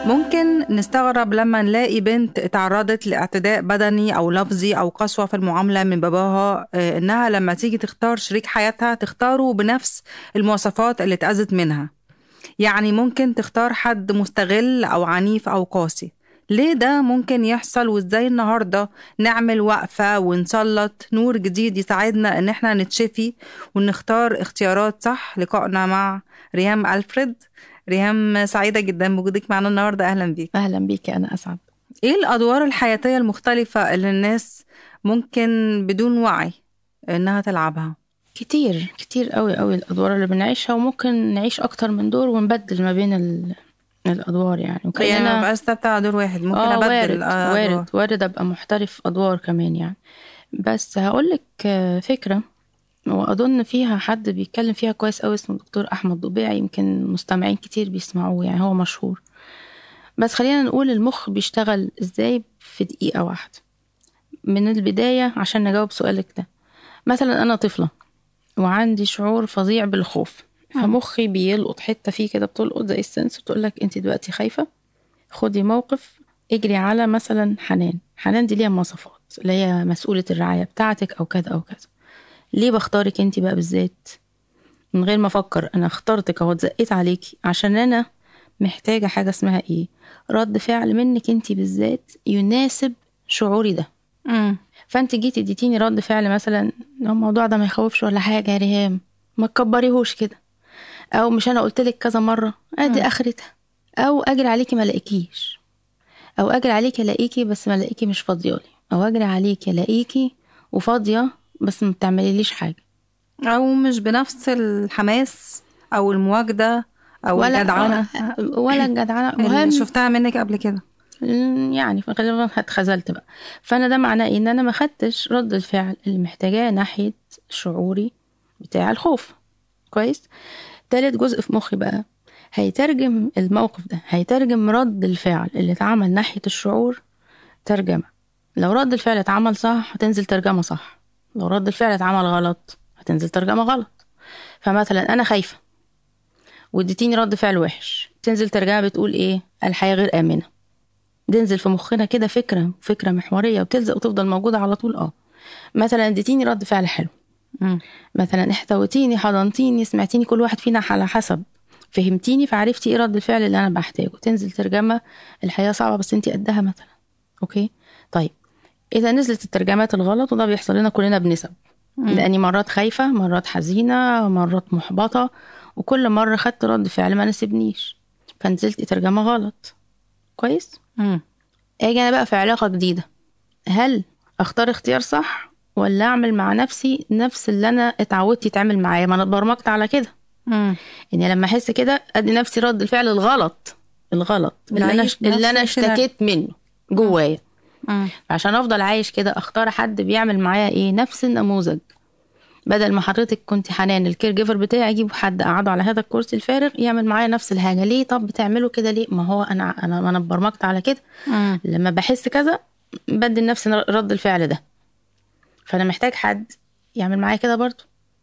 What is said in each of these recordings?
ممكن نستغرب لما نلاقي بنت اتعرضت لاعتداء بدني أو لفظي أو قسوة في المعاملة من باباها آه، إنها لما تيجي تختار شريك حياتها تختاره بنفس المواصفات اللي اتأذت منها يعني ممكن تختار حد مستغل أو عنيف أو قاسي ليه ده ممكن يحصل وازاي النهاردة نعمل وقفة ونسلط نور جديد يساعدنا ان احنا نتشفي ونختار اختيارات صح لقائنا مع ريهام ألفريد ريهام سعيدة جدا بوجودك معنا النهاردة أهلا بيك اهلا بيكي انا اسعد ايه الأدوار الحياتية المختلفة اللي الناس ممكن بدون وعي انها تلعبها كتير كتير قوي قوي الادوار اللي بنعيشها وممكن نعيش اكتر من دور ونبدل ما بين ال... الادوار يعني يعني ما وكأننا بقاش ثابتة على دور واحد ممكن اه أبدل وارد الأدوار. وارد وارد ابقى محترف ادوار كمان يعني بس هقولك آه، فكره واظن فيها حد بيتكلم فيها كويس قوي اسمه الدكتور احمد ضبيعي يمكن مستمعين كتير بيسمعوه يعني هو مشهور بس خلينا نقول المخ بيشتغل ازاي في دقيقه واحده من البدايه عشان نجاوب سؤالك ده مثلا انا طفله وعندي شعور فظيع بالخوف فمخي بيلقط حته فيه كده بتلقط زي السنس وتقول لك انت دلوقتي خايفه خدي موقف اجري على مثلا حنان حنان دي ليها مواصفات اللي هي مسؤولة الرعاية بتاعتك أو كذا أو كذا ليه بختارك انت بقى بالذات من غير ما أفكر أنا اخترتك أو اتزقيت عليكي عشان أنا محتاجة حاجة اسمها ايه رد فعل منك انت بالذات يناسب شعوري ده مم. فانت جيتي اديتيني رد فعل مثلا "لا، الموضوع ده ما يخوفش ولا حاجه يا ريهام ما تكبريهوش كده او مش انا قلت لك كذا مره ادي اخرتها او اجري عليكي ما الاقيكيش او اجري عليكي الاقيكي بس ما الاقيكي مش فاضيالي او اجري عليكي الاقيكي وفاضيه بس ما بتعمليليش حاجه أو مش بنفس الحماس أو المواجدة أو ولا الجدعنة ولا الجدعنه اللي مهم شفتها منك قبل كده مم، يعني غالبا اتخذلت بقى فانا ده معناه إيه؟ ان انا ما خدتش رد الفعل اللي محتاجاه ناحيه شعوري بتاع الخوف كويس تالت جزء في مخي بقى هيترجم الموقف ده هيترجم رد الفعل اللي اتعمل ناحيه الشعور ترجمه لو رد الفعل اتعمل صح هتنزل ترجمه صح لو رد الفعل اتعمل غلط هتنزل ترجمه غلط فمثلا انا خايفه واديتيني رد فعل وحش تنزل ترجمه بتقول ايه الحياه غير امنه تنزل في مخنا كده فكره فكره محوريه وتلزق وتفضل موجوده على طول اه مثلا اديتيني رد فعل حلو مم. مثلا احتويتيني حضنتيني سمعتيني كل واحد فينا على حسب فهمتيني فعرفتي ايه رد الفعل اللي انا بحتاجه تنزل ترجمه الحياه صعبه بس انت قدها مثلا اوكي طيب اذا نزلت الترجمات الغلط وده بيحصل لنا كلنا بنسب لاني مرات خايفه مرات حزينه مرات محبطه وكل مره خدت رد فعل ما ناسبنيش فنزلت ترجمه غلط كويس مم. اجي انا بقى في علاقه جديده هل اختار اختيار صح ولا اعمل مع نفسي نفس اللي انا اتعودت يتعمل معايا ما انا اتبرمجت على كده مم. اني لما احس كده ادي نفسي رد الفعل الغلط الغلط اللي انا بنعيش اللي انا نفس السيناريو. اشتكيت منه جوايا مم. عشان افضل عايش كده اختار حد بيعمل معايا ايه نفس النموذج بدل ما حضرتك كنت حنان الكير جيفر بتاعي اجيب حد اقعده على هذا الكرسي الفارغ يعمل معايا نفس الحاجه ليه طب بتعملوا كده ليه ما هو انا انا ما انا اتبرمجت على كده مم. لما بحس كذا بدي لنفسي رد الفعل ده فانا محتاج حد يعمل معايا كده برضه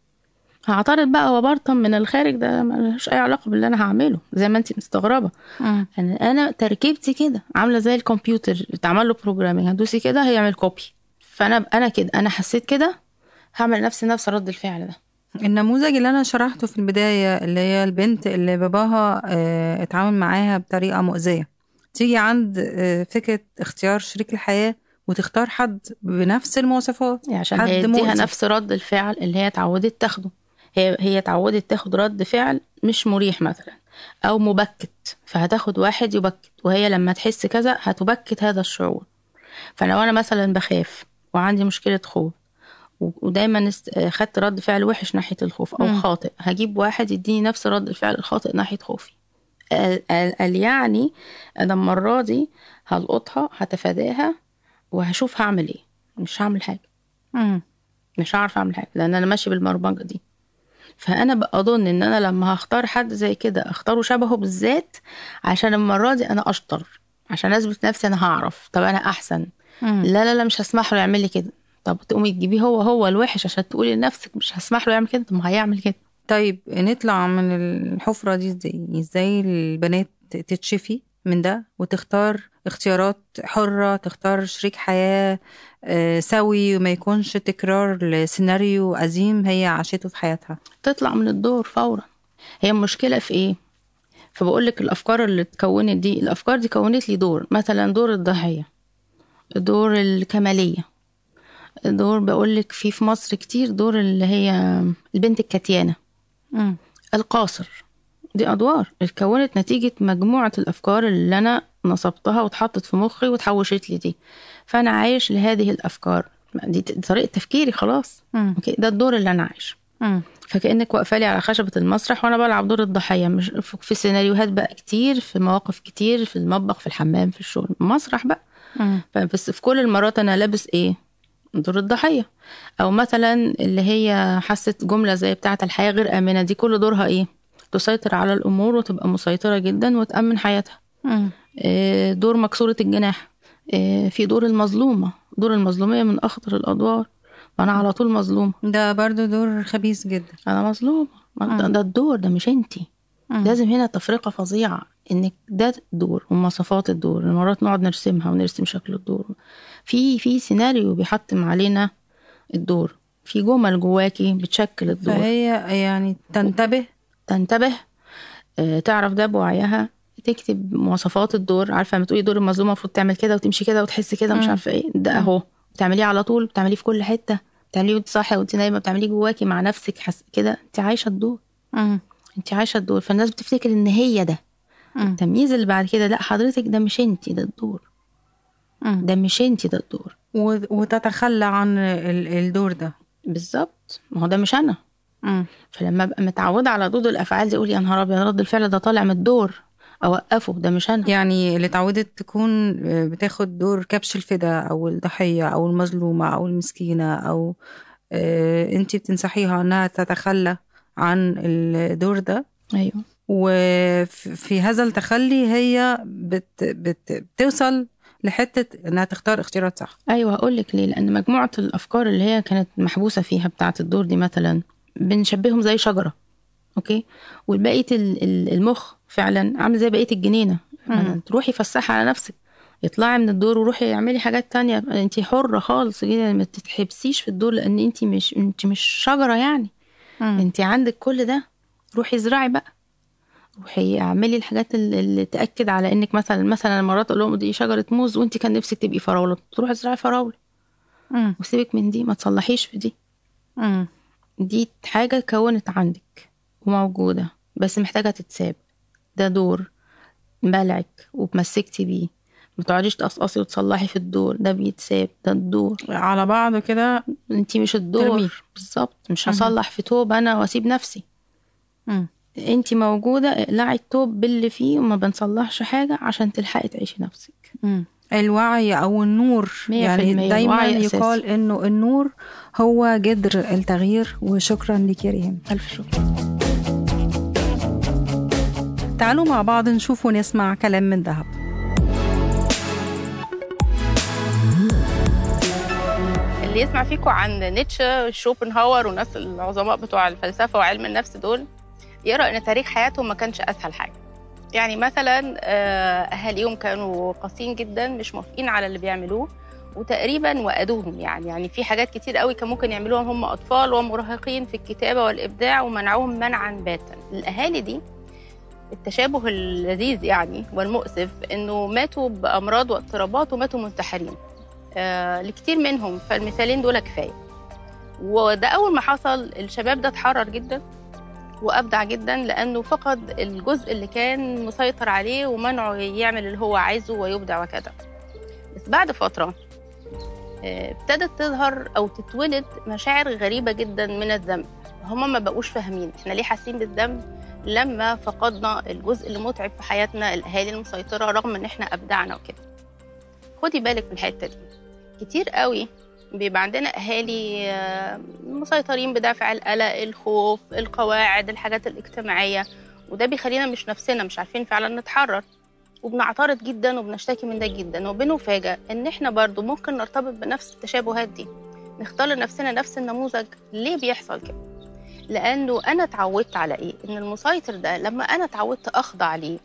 هعترض بقى وبرطم من الخارج ده ملوش اي علاقه باللي انا هعمله زي ما انت مستغربه مم. انا انا تركيبتي كده عامله زي الكمبيوتر اتعمل له بروجرامينج هتدوسي كده هيعمل كوبي فانا انا كده انا حسيت كده هعمل نفسي نفس رد الفعل ده النموذج اللي انا شرحته في البداية اللي هي البنت اللي باباها آه، اتعامل معاها بطريقة مؤذية تيجي عند آه، فكرة اختيار شريك الحياة وتختار حد بنفس المواصفات يعني عشان حد هيديها مؤذي. نفس رد الفعل اللي هي اتعودت تاخده هي هي اتعودت تاخد رد فعل مش مريح مثلا او مبكت فهتاخد واحد يبكت وهي لما تحس كذا هتبكت هذا الشعور فلو انا مثلا بخاف وعندي مشكله خوف و- ودايما است- خدت رد فعل وحش ناحيه الخوف او مم. خاطئ هجيب واحد يديني نفس رد الفعل الخاطئ ناحيه خوفي قال- قال قال يعني انا المره دي هلقطها هتفاداها وهشوف هعمل ايه مش هعمل حاجه مم. مش هعرف اعمل حاجه لان انا ماشي بالبرمجه دي فانا بقى اظن ان انا لما هختار حد زي كده اختاره شبهه بالذات عشان المره دي انا اشطر عشان اثبت نفسي انا هعرف طب انا احسن مم. لا لا لا مش هسمح له يعمل لي كده طب تقومي تجيبيه هو هو الوحش عشان تقولي لنفسك مش هسمح له يعمل كده طب ما هيعمل كده طيب نطلع من الحفرة دي ازاي ازاي البنات تتشفي من ده وتختار اختيارات حرة تختار شريك حياة آه، سوي وما يكونش تكرار لسيناريو قديم هي عاشته في حياتها تطلع من الدور فورا هي المشكلة في ايه فبقول لك الافكار اللي اتكونت دي الافكار دي كونت لي دور مثلا دور الضحية دور الكمالية دور بقول لك في في مصر كتير دور اللي هي البنت الكتيانة مم. القاصر دي ادوار اتكونت نتيجة مجموعة الافكار اللي انا نصبتها واتحطت في مخي وتحوشت لي دي فانا عايش لهذه الافكار دي دي طريقة تفكيري خلاص مم. اوكي ده الدور اللي انا عايشه مم. فكأنك واقفة لي على خشبة المسرح وأنا بلعب دور الضحية مش في سيناريوهات بقى كتير في مواقف كتير في المطبخ في الحمام في الشغل مسرح بقى مم. بس في كل المرات أنا لابس إيه دور الضحية أو مثلا اللي هي حست جملة زي بتاعة الحياة غير آمنة دي كل دورها إيه تسيطر على الأمور وتبقى مسيطرة جدا وتأمن حياتها مم. آه، دور مكسورة الجناح آه، في دور المظلومة دور المظلومية من أخطر الأدوار وأنا على طول مظلومة ده برضو دور خبيث جدا انا مظلومه ما ده, ده الدور ده مش انتي مم. لازم هنا تفرقه فظيعه انك ده الدور ومواصفات الدور مرات نقعد نرسمها ونرسم شكل الدور في في سيناريو بيحتم علينا الدور في جمل جواكي بتشكل الدور فهي يعني تنتبه تنتبه آه، تعرف ده بوعيها تكتب مواصفات الدور عارفه لما تقولي دور المظلومه المفروض تعمل كده وتمشي كده وتحس كده مش مم. عارفه ايه ده اهو بتعمليه على طول بتعمليه في كل حته بتعمليه وانت صاحيه وانت نايمه بتعمليه جواكي مع نفسك حس كده انت عايشه الدور مم. انت عايشه الدور فالناس بتفتكر ان هي ده مم. التمييز اللي بعد كده لا حضرتك ده مش انت ده الدور مم. ده مش انت ده الدور و- وتتخلى عن ال- الدور ده بالظبط ما هو ده مش انا مم. فلما ابقى متعوده على ردود الافعال دي اقول يا نهار ابيض رد الفعل ده طالع من الدور اوقفه ده مش انا يعني اللي اتعودت تكون آه، بتاخد دور كبش الفداء او الضحية او المظلومة او المسكينة او آه، انتي بتنصحيها انها تتخلى عن الدور ده ايوه وفي هذا التخلي هي بت بت بتوصل لحتة انها تختار اختيارات صح ايوه هقول لك ليه لان مجموعه الافكار اللي هي كانت محبوسه فيها بتاعه الدور دي مثلا بنشبههم زي شجره اوكي والبقيه ال- ال- المخ فعلا عامل زي بقيه الجنينه مم. تروحي فسحي على نفسك اطلعي من الدور وروحي اعملي حاجات تانية انت حرة خالص كده ما تتحبسيش في الدور لان انت مش انت مش شجرة يعني مم. انت عندك كل ده روحي ازرعي بقى روحي اعملي الحاجات اللي, اللي تاكد على انك مثلا مثلا مرات اقول لهم دي شجره موز وانت كان نفسك تبقي فراوله تروحي ازرعي فراوله مم. وسيبك من دي ما تصلحيش في دي مم. دي حاجه كونت عندك وموجوده بس محتاجه تتساب ده دور بلعك وتمسكتي بيه ما تقعديش تقصقصي وتصلحي في الدور ده بيتساب ده الدور على بعض كده انتي مش الدور ترميه. بالظبط مش مهم. هصلح في توب انا واسيب نفسي مم. انتي موجودة اقلعي التوب باللي فيه وما بنصلحش حاجة عشان تلحقي تعيشي نفسك مم. الوعي او النور مية في يعني المية دايما الوعي أساسي. يقال انه النور هو جذر التغيير وشكرا لك يا ريهام ألف شكر تعالوا مع بعض نشوف ونسمع كلام من ذهب اللي يسمع فيكم عن نيتشه شوبنهاور والناس العظماء بتوع الفلسفه وعلم النفس دول يرى ان تاريخ حياتهم ما كانش اسهل حاجه يعني مثلا آه، اهاليهم كانوا قاسيين جدا مش موافقين على اللي بيعملوه وتقريبا وأدوهم يعني يعني في حاجات كتير قوي كان ممكن يعملوها هم اطفال ومراهقين في الكتابه والابداع ومنعوهم منعا باتا الاهالي دي التشابه اللذيذ يعني والمؤسف انه ماتوا بامراض واضطرابات وماتوا منتحرين آه لكتير منهم فالمثالين دول كفايه وده اول ما حصل الشباب ده اتحرر جدا وابدع جدا لانه فقد الجزء اللي كان مسيطر عليه ومنعه يعمل اللي هو عايزه ويبدع وكذا بس بعد فتره آه، ابتدت تظهر او تتولد مشاعر غريبه جدا من الذنب هم ما بقوش فاهمين احنا ليه حاسين بالذنب لما فقدنا الجزء اللي متعب في حياتنا الاهالي المسيطره رغم ان احنا ابدعنا وكده خدي بالك من الحته دي كتير قوي بيبقى عندنا اهالي آه، مسيطرين بدافع القلق الخوف القواعد الحاجات الاجتماعيه وده بيخلينا مش نفسنا مش عارفين فعلا نتحرر وبنعترض جدا وبنشتكي من ده جدا وبنفاجئ ان احنا برضو ممكن نرتبط بنفس التشابهات دي نختار لنفسنا نفس النموذج ليه بيحصل كده لانه انا اتعودت على ايه ان المسيطر ده لما انا اتعودت اخضع ليه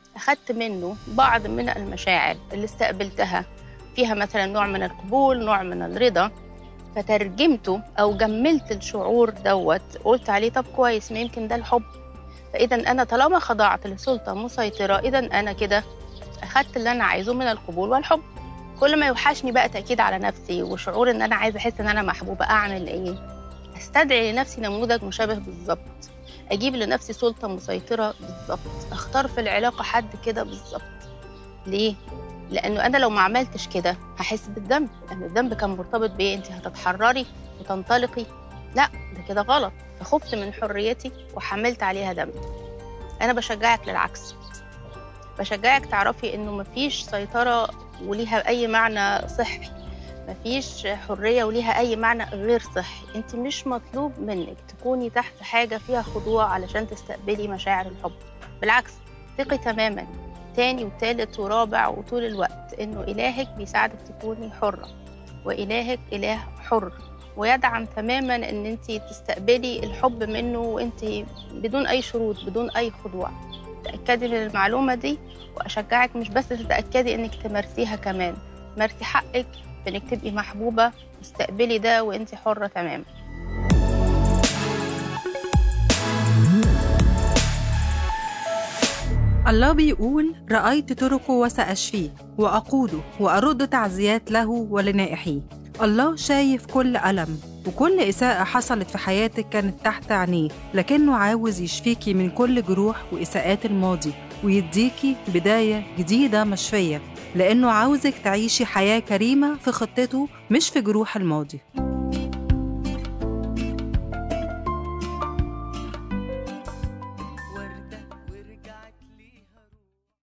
أخدت منه بعض من المشاعر اللي استقبلتها فيها مثلا نوع من القبول نوع من الرضا فترجمته أو جملت الشعور دوت قلت عليه طب كويس ما يمكن ده الحب فإذا أنا طالما خضعت لسلطة مسيطرة إذا أنا كده أخدت اللي أنا عايزه من القبول والحب كل ما يوحشني بقى تأكيد على نفسي وشعور إن أنا عايزة أحس إن أنا محبوبة أعمل إيه؟ أستدعي لنفسي نموذج مشابه بالظبط أجيب لنفسي سلطة مسيطرة بالظبط أختار في العلاقة حد كده بالظبط ليه؟ لأنه أنا لو ما عملتش كده هحس بالذنب لأن الذنب كان مرتبط بإيه؟ أنت هتتحرري وتنطلقي لا ده كده غلط فخفت من حريتي وحملت عليها ذنب أنا بشجعك للعكس بشجعك تعرفي إنه مفيش سيطرة وليها أي معنى صحي مفيش حرية وليها أي معنى غير صحي أنت مش مطلوب منك تكوني تحت حاجة فيها خضوع علشان تستقبلي مشاعر الحب بالعكس ثقي تماما تاني وتالت ورابع وطول الوقت إنه إلهك بيساعدك تكوني حرة وإلهك إله حر ويدعم تماما إن أنت تستقبلي الحب منه وأنت بدون أي شروط بدون أي خضوع تأكدي من المعلومة دي وأشجعك مش بس تتأكدي إنك تمارسيها كمان مارسي حقك بإنك تبقي محبوبة واستقبلي ده وأنت حرة تماما الله بيقول رأيت طرقه وسأشفيه وأقوده وأرد تعزيات له ولنائحيه الله شايف كل ألم وكل إساءة حصلت في حياتك كانت تحت عينيه لكنه عاوز يشفيكي من كل جروح وإساءات الماضي ويديكي بداية جديدة مشفية لأنه عاوزك تعيشي حياة كريمة في خطته مش في جروح الماضي